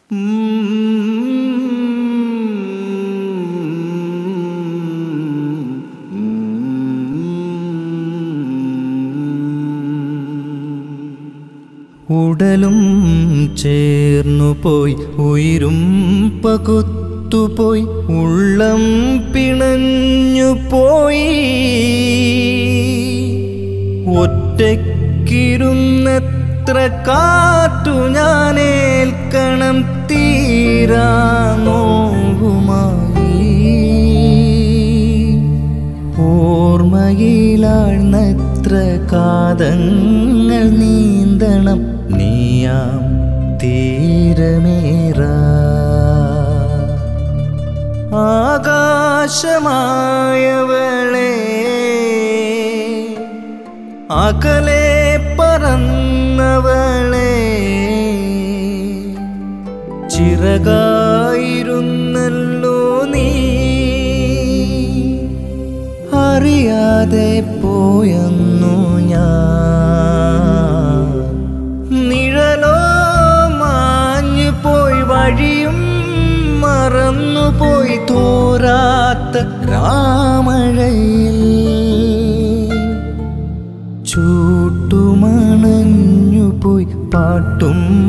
ഉടലും ചേർന്നു പോയി ഉയിരും പകുത്തുപോയി ഉള്ളം പിണഞ്ഞു പോയി ഒറ്റയ്ക്കിരുന്നെത്ര കാറ്റു ഞാനേൽക്കണം തീരാ നോവുമായി ഓർമ്മയിലാഴ്ന്നത്ര കാതങ്ങൾ നീന്തണം നീയാം തീരമേറ ആകാശമായവളെ അകലെ പറന്നവളെ ചിറകായിരുന്നല്ലോ നീ അറിയാതെ പോയെന്നു ഞാൻ നിഴലോ മാഞ്ഞു പോയി വഴിയും മറന്നുപോയി തോരാത്ത രാമഴയിൽ ചൂട്ടുമണഞ്ഞു പോയി പാട്ടും